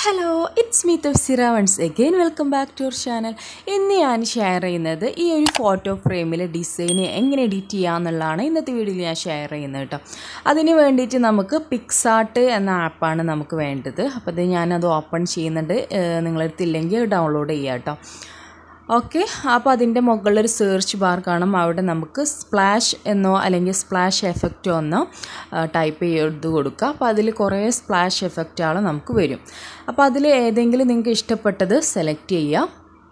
Hello it's me Tafsira once again welcome back to our channel ഇന്ന് ഞാൻ share ചെയ്യുന്നത് ഈ ഒരു ഫോട്ടോ ഫ്രെയിമിലെ ഡിസൈൻ എങ്ങനെ എഡിറ്റ് ചെയ്യാമെന്നുള്ളതാണ് ഇന്നത്തെ വീഡിയോയിൽ ഞാൻ ഷെയർ ചെയ്യുന്നത് കേട്ടോ അതിന് വേണ്ടിയിട്ട് നമുക്ക് പിക്സാർട്ട് എന്ന ആപ്പാണ് നമുക്ക് വേണ്ടത് അപ്പോൾ ഇത് ഞാനത് ഓപ്പൺ ചെയ്യുന്നുണ്ട് ഏഹ് നിങ്ങളടുത്തില്ലെങ്കിൽ ഡൗൺലോഡ് ചെയ്യാം കേട്ടോ ഓക്കെ അപ്പോൾ അതിൻ്റെ മുകളിലൊരു സെർച്ച് ബാർ കാണും അവിടെ നമുക്ക് സ്പ്ലാഷ് എന്നോ അല്ലെങ്കിൽ സ്പ്ലാഷ് എഫക്റ്റോ എന്നോ ടൈപ്പ് ചെയ്ത് കൊടുക്കുക അപ്പോൾ അതിൽ കുറേ സ്പ്ലാഷ് എഫക്റ്റുകൾ നമുക്ക് വരും അപ്പോൾ അതിൽ ഏതെങ്കിലും നിങ്ങൾക്ക് ഇഷ്ടപ്പെട്ടത് സെലക്ട് ചെയ്യുക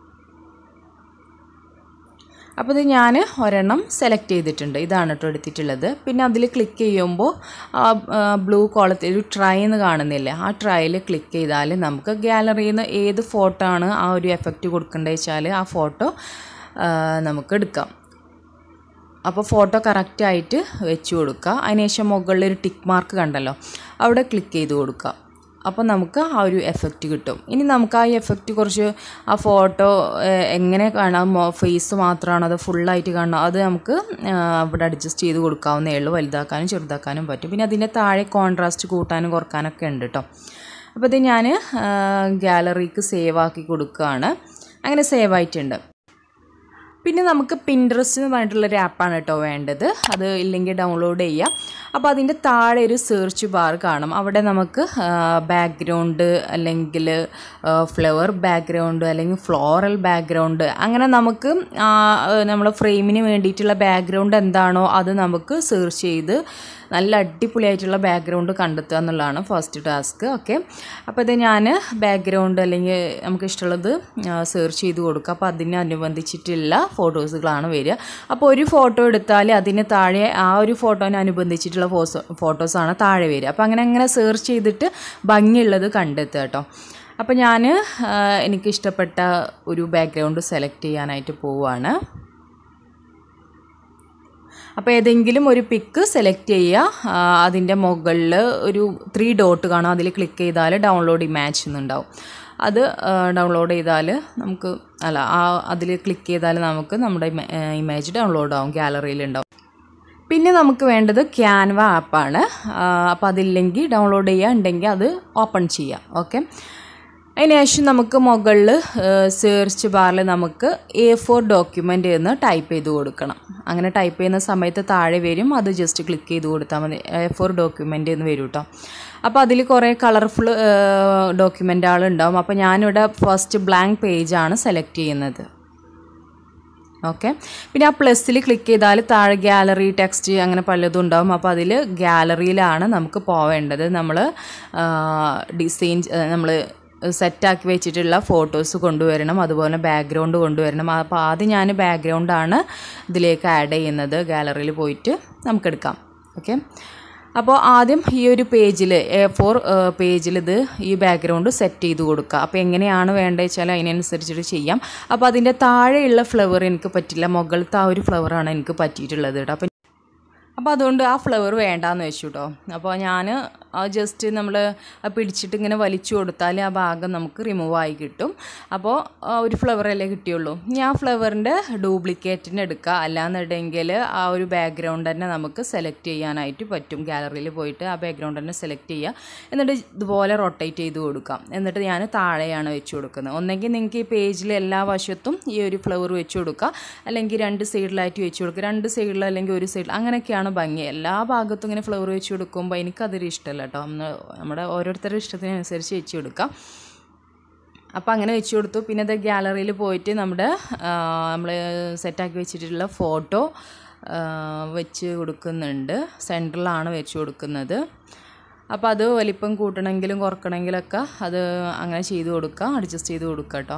അപ്പോൾ ഇത് ഞാൻ ഒരെണ്ണം സെലക്ട് ചെയ്തിട്ടുണ്ട് ഇതാണ് കേട്ടോ എടുത്തിട്ടുള്ളത് പിന്നെ അതിൽ ക്ലിക്ക് ചെയ്യുമ്പോൾ ബ്ലൂ കോളത്തിൽ ഒരു ട്രൈ എന്ന് കാണുന്നില്ലേ ആ ട്രൈയിൽ ക്ലിക്ക് ചെയ്താൽ നമുക്ക് ഗാലറിയിൽ നിന്ന് ഏത് ഫോട്ടോ ആണ് ആ ഒരു എഫക്റ്റ് കൊടുക്കേണ്ടത് വെച്ചാൽ ആ ഫോട്ടോ നമുക്ക് എടുക്കാം അപ്പോൾ ഫോട്ടോ കറക്റ്റായിട്ട് വെച്ച് കൊടുക്കുക അതിനുശേഷം മുകളിൽ ഒരു ടിക്ക് മാർക്ക് കണ്ടല്ലോ അവിടെ ക്ലിക്ക് ചെയ്ത് കൊടുക്കുക അപ്പോൾ നമുക്ക് ആ ഒരു എഫക്റ്റ് കിട്ടും ഇനി നമുക്ക് ആ എഫക്റ്റ് കുറച്ച് ആ ഫോട്ടോ എങ്ങനെ കാണാം ഫേസ് മാത്രമാണോ അത് ഫുള്ളായിട്ട് കാണണം അത് നമുക്ക് ഇവിടെ അഡ്ജസ്റ്റ് ചെയ്ത് കൊടുക്കാവുന്നേ ഉള്ളൂ വലുതാക്കാനും ചെറുതാക്കാനും പറ്റും പിന്നെ അതിൻ്റെ താഴെ കോൺട്രാസ്റ്റ് കൂട്ടാനും കുറക്കാനൊക്കെ ഉണ്ട് കേട്ടോ അപ്പോൾ ഇത് ഞാൻ ഗാലറിക്ക് സേവ് ആക്കി കൊടുക്കുകയാണ് അങ്ങനെ സേവ് ആയിട്ടുണ്ട് പിന്നെ നമുക്ക് പിൻട്രസ്റ്റ് എന്ന് പറഞ്ഞിട്ടുള്ളൊരു ആപ്പാണ് കേട്ടോ വേണ്ടത് അത് ഇല്ലെങ്കിൽ ഡൗൺലോഡ് ചെയ്യാം അപ്പോൾ അതിൻ്റെ താഴെ ഒരു സെർച്ച് ബാർ കാണും അവിടെ നമുക്ക് ബാക്ക്ഗ്രൗണ്ട് അല്ലെങ്കിൽ ഫ്ലവർ ബാക്ക്ഗ്രൗണ്ട് അല്ലെങ്കിൽ ഫ്ലോറൽ ബാക്ക്ഗ്രൗണ്ട് അങ്ങനെ നമുക്ക് നമ്മൾ ഫ്രെയിമിന് വേണ്ടിയിട്ടുള്ള ബാക്ക്ഗ്രൗണ്ട് എന്താണോ അത് നമുക്ക് സെർച്ച് ചെയ്ത് നല്ല അടിപൊളിയായിട്ടുള്ള ബാക്ക്ഗ്രൗണ്ട് കണ്ടെത്തുക എന്നുള്ളതാണ് ഫസ്റ്റ് ടാസ്ക് ഓക്കെ അപ്പോൾ ഇത് ഞാൻ ബാക്ക്ഗ്രൗണ്ട് അല്ലെങ്കിൽ നമുക്ക് ഇഷ്ടമുള്ളത് സെർച്ച് ചെയ്ത് കൊടുക്കുക അപ്പോൾ അതിനനുബന്ധിച്ചിട്ടുള്ള ഫോട്ടോസുകളാണ് വരിക അപ്പോൾ ഒരു ഫോട്ടോ എടുത്താൽ അതിന് താഴെ ആ ഒരു ഫോട്ടോനെ അനുബന്ധിച്ചിട്ടുള്ള ഫോസോ ഫോട്ടോസാണ് താഴെ വരിക അപ്പോൾ അങ്ങനെ അങ്ങനെ സെർച്ച് ചെയ്തിട്ട് ഭംഗിയുള്ളത് കണ്ടെത്തുക കേട്ടോ അപ്പോൾ ഞാൻ എനിക്കിഷ്ടപ്പെട്ട ഒരു ബാക്ക്ഗ്രൗണ്ട് സെലക്ട് ചെയ്യാനായിട്ട് പോവുകയാണ് അപ്പോൾ ഏതെങ്കിലും ഒരു പിക്ക് സെലക്ട് ചെയ്യുക അതിൻ്റെ മുകളിൽ ഒരു ത്രീ ഡോട്ട് കാണും അതിൽ ക്ലിക്ക് ചെയ്താൽ ഡൗൺലോഡ് ഇമാജ് എന്നുണ്ടാവും അത് ഡൗൺലോഡ് ചെയ്താൽ നമുക്ക് അല്ല ആ അതിൽ ക്ലിക്ക് ചെയ്താൽ നമുക്ക് നമ്മുടെ ഇമേജ് ഡൗൺലോഡ് ആവും ഗാലറിയിൽ ഉണ്ടാവും പിന്നെ നമുക്ക് വേണ്ടത് ക്യാൻവ ആപ്പാണ് അപ്പോൾ അതില്ലെങ്കിൽ ഡൗൺലോഡ് ചെയ്യുക ഉണ്ടെങ്കിൽ അത് ഓപ്പൺ ചെയ്യാം ഓക്കെ അതിനുശേഷം നമുക്ക് മുകളിൽ സെർച്ച് ബാറിൽ നമുക്ക് എ ഫോർ ഡോക്യുമെൻ്റ് എന്ന് ടൈപ്പ് ചെയ്ത് കൊടുക്കണം അങ്ങനെ ടൈപ്പ് ചെയ്യുന്ന സമയത്ത് താഴെ വരും അത് ജസ്റ്റ് ക്ലിക്ക് ചെയ്ത് കൊടുത്താൽ മതി എ ഫോർ ഡോക്യുമെൻ്റ് എന്ന് വരും കേട്ടോ അപ്പോൾ അതിൽ കുറേ കളർഫുൾ ഡോക്യുമെൻ്റുകൾ ഉണ്ടാവും അപ്പോൾ ഞാനിവിടെ ഫസ്റ്റ് ബ്ലാങ്ക് പേജാണ് സെലക്ട് ചെയ്യുന്നത് ഓക്കെ പിന്നെ ആ പ്ലസ്സിൽ ക്ലിക്ക് ചെയ്താൽ താഴെ ഗാലറി ടെക്സ്റ്റ് അങ്ങനെ പലതും ഉണ്ടാവും അപ്പോൾ അതിൽ ഗാലറിയിലാണ് നമുക്ക് പോവേണ്ടത് നമ്മൾ ഡിസൈൻ നമ്മൾ സെറ്റാക്കി വെച്ചിട്ടുള്ള ഫോട്ടോസ് കൊണ്ടുവരണം അതുപോലെ ബാക്ക്ഗ്രൗണ്ട് കൊണ്ടുവരണം അപ്പോൾ ആദ്യം ഞാൻ ബാക്ക്ഗ്രൗണ്ടാണ് ഇതിലേക്ക് ആഡ് ചെയ്യുന്നത് ഗാലറിയിൽ പോയിട്ട് നമുക്കെടുക്കാം ഓക്കെ അപ്പോൾ ആദ്യം ഈ ഒരു പേജിൽ എ ഫോർ പേജിൽ ഇത് ഈ ബാക്ക്ഗ്രൗണ്ട് സെറ്റ് ചെയ്ത് കൊടുക്കുക അപ്പോൾ എങ്ങനെയാണ് വേണ്ടത് വെച്ചാൽ അതിനനുസരിച്ചിട്ട് ചെയ്യാം അപ്പോൾ അതിൻ്റെ താഴെയുള്ള ഫ്ലവർ എനിക്ക് പറ്റില്ല മുകളിലത്തെ ആ ഒരു ഫ്ലവറാണ് എനിക്ക് പറ്റിയിട്ടുള്ളത് കേട്ടോ അപ്പോൾ അപ്പോൾ അതുകൊണ്ട് ആ ഫ്ലവർ വേണ്ടാന്ന് വെച്ചു കേട്ടോ അപ്പോൾ ഞാൻ ജസ്റ്റ് നമ്മൾ പിടിച്ചിട്ട് ഇങ്ങനെ വലിച്ചു കൊടുത്താൽ ആ ഭാഗം നമുക്ക് റിമൂവ് ആയി കിട്ടും അപ്പോൾ ഒരു ഫ്ലവറല്ലേ കിട്ടിയുള്ളൂ ഇനി ആ ഫ്ലവറിൻ്റെ ഡ്യൂപ്ലിക്കേറ്റിന് എടുക്കുക അല്ലാന്നുണ്ടെങ്കിൽ ആ ഒരു ബാക്ക്ഗ്രൗണ്ട് തന്നെ നമുക്ക് സെലക്ട് ചെയ്യാനായിട്ട് പറ്റും ഗാലറിയിൽ പോയിട്ട് ആ ബാക്ക്ഗ്രൗണ്ട് തന്നെ സെലക്ട് ചെയ്യുക എന്നിട്ട് ഇതുപോലെ റൊട്ടേറ്റ് ചെയ്ത് കൊടുക്കാം എന്നിട്ട് ഞാൻ താഴെയാണ് വെച്ച് കൊടുക്കുന്നത് ഒന്നെങ്കിൽ നിങ്ങൾക്ക് ഈ പേജിൽ എല്ലാ വശത്തും ഈ ഒരു ഫ്ലവർ വെച്ച് കൊടുക്കുക അല്ലെങ്കിൽ രണ്ട് സൈഡിലായിട്ട് വെച്ച് കൊടുക്കുക രണ്ട് സൈഡിൽ അല്ലെങ്കിൽ ഒരു സൈഡിൽ അങ്ങനെയൊക്കെയാണ് ഭംഗി എല്ലാ ഭാഗത്തും ഇങ്ങനെ ഫ്ലവർ വെച്ച് കൊടുക്കുമ്പോൾ എനിക്കതൊരു ഇഷ്ടമല്ല കേട്ടോ നമ്മുടെ ഓരോരുത്തരുടെ ഇഷ്ടത്തിനനുസരിച്ച് വെച്ച് കൊടുക്കാം അപ്പോൾ അങ്ങനെ വെച്ച് കൊടുത്തു പിന്നെ അത് ഗാലറിയിൽ പോയിട്ട് നമ്മുടെ നമ്മൾ സെറ്റാക്കി വെച്ചിട്ടുള്ള ഫോട്ടോ വെച്ച് കൊടുക്കുന്നുണ്ട് സെൻറ്ററിലാണ് വെച്ച് കൊടുക്കുന്നത് അപ്പോൾ അത് വലിപ്പം കൂട്ടണമെങ്കിലും കുറക്കണമെങ്കിലൊക്കെ അത് അങ്ങനെ ചെയ്ത് കൊടുക്കുക അഡ്ജസ്റ്റ് ചെയ്ത് കൊടുക്കുക കേട്ടോ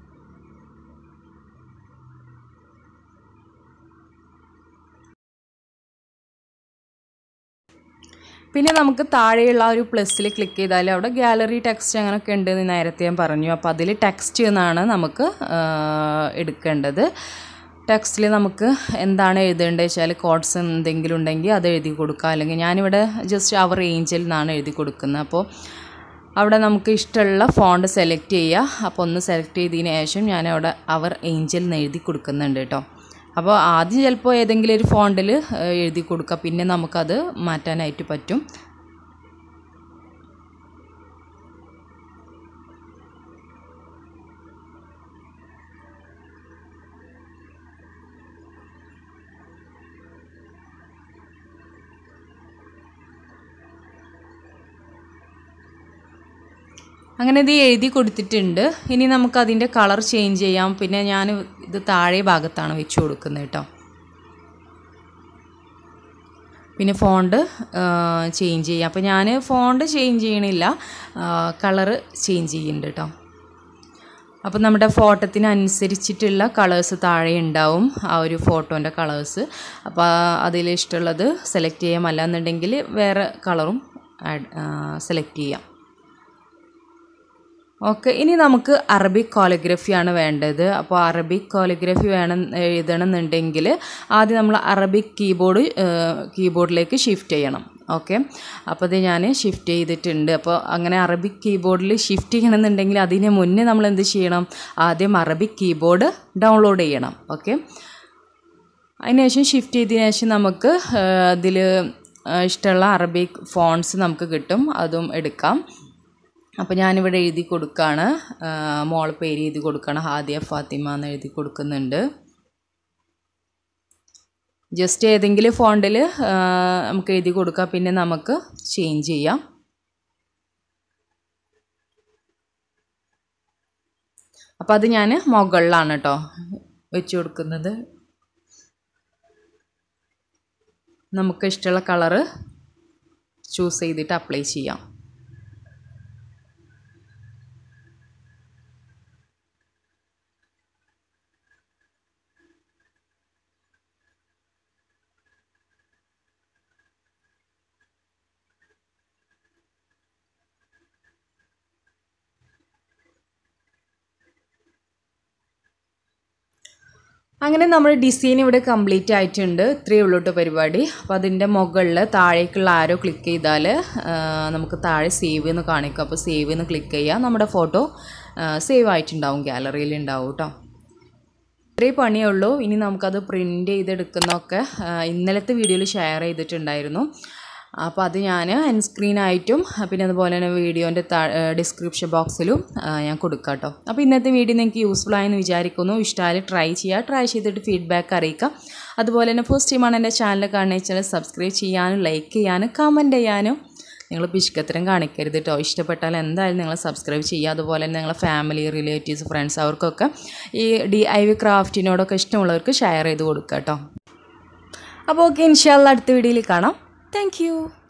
പിന്നെ നമുക്ക് താഴെയുള്ള ഒരു പ്ലസ്സിൽ ക്ലിക്ക് ചെയ്താൽ അവിടെ ഗാലറി ടെക്സ്റ്റ് അങ്ങനെയൊക്കെ ഉണ്ട് എന്ന് നേരത്തെ ഞാൻ പറഞ്ഞു അപ്പോൾ അതിൽ ടെക്സ്റ്റ് എന്നാണ് നമുക്ക് എടുക്കേണ്ടത് ടെക്സ്റ്റിൽ നമുക്ക് എന്താണ് എഴുതേണ്ടത് വെച്ചാൽ കോഡ്സ് എന്തെങ്കിലും ഉണ്ടെങ്കിൽ അത് എഴുതി കൊടുക്കുക അല്ലെങ്കിൽ ഞാനിവിടെ ജസ്റ്റ് അവർ ഏഞ്ചൽ എന്നാണ് എഴുതി കൊടുക്കുന്നത് അപ്പോൾ അവിടെ നമുക്ക് ഇഷ്ടമുള്ള ഫോണ്ട് സെലക്ട് ചെയ്യുക അപ്പോൾ ഒന്ന് സെലക്ട് ചെയ്തതിന് ശേഷം ഞാൻ അവിടെ അവർ ഏഞ്ചൽ എന്ന് എഴുതി കൊടുക്കുന്നുണ്ട് കേട്ടോ അപ്പോൾ ആദ്യം ചിലപ്പോൾ ഏതെങ്കിലും ഒരു ഫോണ്ടിൽ എഴുതി കൊടുക്കുക പിന്നെ നമുക്കത് മാറ്റാനായിട്ട് പറ്റും അങ്ങനെ ഇത് എഴുതി കൊടുത്തിട്ടുണ്ട് ഇനി നമുക്ക് അതിൻ്റെ കളർ ചേഞ്ച് ചെയ്യാം പിന്നെ ഞാൻ ഇത് താഴെ ഭാഗത്താണ് വെച്ച് കൊടുക്കുന്നത് കേട്ടോ പിന്നെ ഫോണ്ട് ചേഞ്ച് ചെയ്യാം അപ്പോൾ ഞാൻ ഫോണ്ട് ചേഞ്ച് ചെയ്യണില്ല കളറ് ചേഞ്ച് ചെയ്യുന്നുണ്ട് കേട്ടോ അപ്പോൾ നമ്മുടെ ഫോട്ടോത്തിനനുസരിച്ചിട്ടുള്ള കളേഴ്സ് താഴെ ഉണ്ടാവും ആ ഒരു ഫോട്ടോൻ്റെ കളേഴ്സ് അപ്പോൾ അതിൽ ഇഷ്ടമുള്ളത് സെലക്ട് ചെയ്യാം അല്ലാന്നുണ്ടെങ്കിൽ വേറെ കളറും ആഡ് സെലക്ട് ചെയ്യാം ഓക്കെ ഇനി നമുക്ക് അറബിക് കോളിഗ്രഫിയാണ് വേണ്ടത് അപ്പോൾ അറബിക് കോളിഗ്രഫി വേണം എഴുതണമെന്നുണ്ടെങ്കിൽ ആദ്യം നമ്മൾ അറബിക് കീബോർഡ് കീബോർഡിലേക്ക് ഷിഫ്റ്റ് ചെയ്യണം ഓക്കെ അപ്പോൾ അത് ഞാൻ ഷിഫ്റ്റ് ചെയ്തിട്ടുണ്ട് അപ്പോൾ അങ്ങനെ അറബിക് കീബോർഡിൽ ഷിഫ്റ്റ് ചെയ്യണമെന്നുണ്ടെങ്കിൽ അതിന് മുന്നേ നമ്മൾ എന്ത് ചെയ്യണം ആദ്യം അറബിക് കീബോർഡ് ഡൗൺലോഡ് ചെയ്യണം ഓക്കെ അതിനുശേഷം ഷിഫ്റ്റ് ചെയ്തതിനു ശേഷം നമുക്ക് അതിൽ ഇഷ്ടമുള്ള അറബിക് ഫോൺസ് നമുക്ക് കിട്ടും അതും എടുക്കാം അപ്പോൾ ഞാനിവിടെ എഴുതി കൊടുക്കുകയാണ് മോൾ പേര് എഴുതി കൊടുക്കുകയാണ് ഹാദിയ ഫാത്തിമ എന്ന് എഴുതി കൊടുക്കുന്നുണ്ട് ജസ്റ്റ് ഏതെങ്കിലും ഫോണ്ടിൽ നമുക്ക് എഴുതി കൊടുക്കാം പിന്നെ നമുക്ക് ചേഞ്ച് ചെയ്യാം അപ്പോൾ അത് ഞാൻ മുകളിലാണ് കേട്ടോ വെച്ച് കൊടുക്കുന്നത് നമുക്ക് ഇഷ്ടമുള്ള കളറ് ചൂസ് ചെയ്തിട്ട് അപ്ലൈ ചെയ്യാം അങ്ങനെ നമ്മുടെ ഡിസൈൻ ഇവിടെ കംപ്ലീറ്റ് ആയിട്ടുണ്ട് ഇത്രയേ ഉള്ളൂ കേട്ടോ പരിപാടി അപ്പോൾ അതിൻ്റെ മുകളിൽ താഴേക്കുള്ള ആരോ ക്ലിക്ക് ചെയ്താൽ നമുക്ക് താഴെ സേവ് എന്ന് കാണിക്കും അപ്പോൾ സേവ് എന്ന് ക്ലിക്ക് ചെയ്യുക നമ്മുടെ ഫോട്ടോ സേവ് ആയിട്ടുണ്ടാവും ഗാലറിയിൽ ഉണ്ടാവും കേട്ടോ ഇത്രയേ പണിയേ ഉള്ളൂ ഇനി നമുക്കത് പ്രിൻ്റ് ചെയ്തെടുക്കുന്നതൊക്കെ ഇന്നലത്തെ വീഡിയോയിൽ ഷെയർ ചെയ്തിട്ടുണ്ടായിരുന്നു അപ്പോൾ അത് ഞാൻ എൻ സ്ക്രീനായിട്ടും പിന്നെ അതുപോലെ തന്നെ വീഡിയോൻ്റെ ഡിസ്ക്രിപ്ഷൻ ബോക്സിലും ഞാൻ കൊടുക്കാം കേട്ടോ അപ്പോൾ ഇന്നത്തെ വീഡിയോ നിങ്ങൾക്ക് യൂസ്ഫുൾ ആയെന്ന് വിചാരിക്കുന്നു ഇഷ്ടമായാലും ട്രൈ ചെയ്യുക ട്രൈ ചെയ്തിട്ട് ഫീഡ്ബാക്ക് അറിയിക്കുക അതുപോലെ തന്നെ ഫസ്റ്റ് ടൈമാണ് എൻ്റെ ചാനൽ കാണുന്ന വെച്ചാൽ സബ്സ്ക്രൈബ് ചെയ്യാനും ലൈക്ക് ചെയ്യാനും കമൻറ്റ് ചെയ്യാനും നിങ്ങൾ പിശുക്കത്തരം കാണിക്കരുത് കേട്ടോ ഇഷ്ടപ്പെട്ടാൽ എന്തായാലും നിങ്ങൾ സബ്സ്ക്രൈബ് ചെയ്യുക അതുപോലെ തന്നെ നിങ്ങളെ ഫാമിലി റിലേറ്റീവ്സ് ഫ്രണ്ട്സ് അവർക്കൊക്കെ ഈ ഡി ഐ വി ക്രാഫ്റ്റിനോടൊക്കെ ഇഷ്ടമുള്ളവർക്ക് ഷെയർ ചെയ്ത് കൊടുക്കുക കേട്ടോ അപ്പോൾ ഓക്കെ ഇൻഷാല്ല അടുത്ത വീഡിയോയിൽ കാണാം Thank you.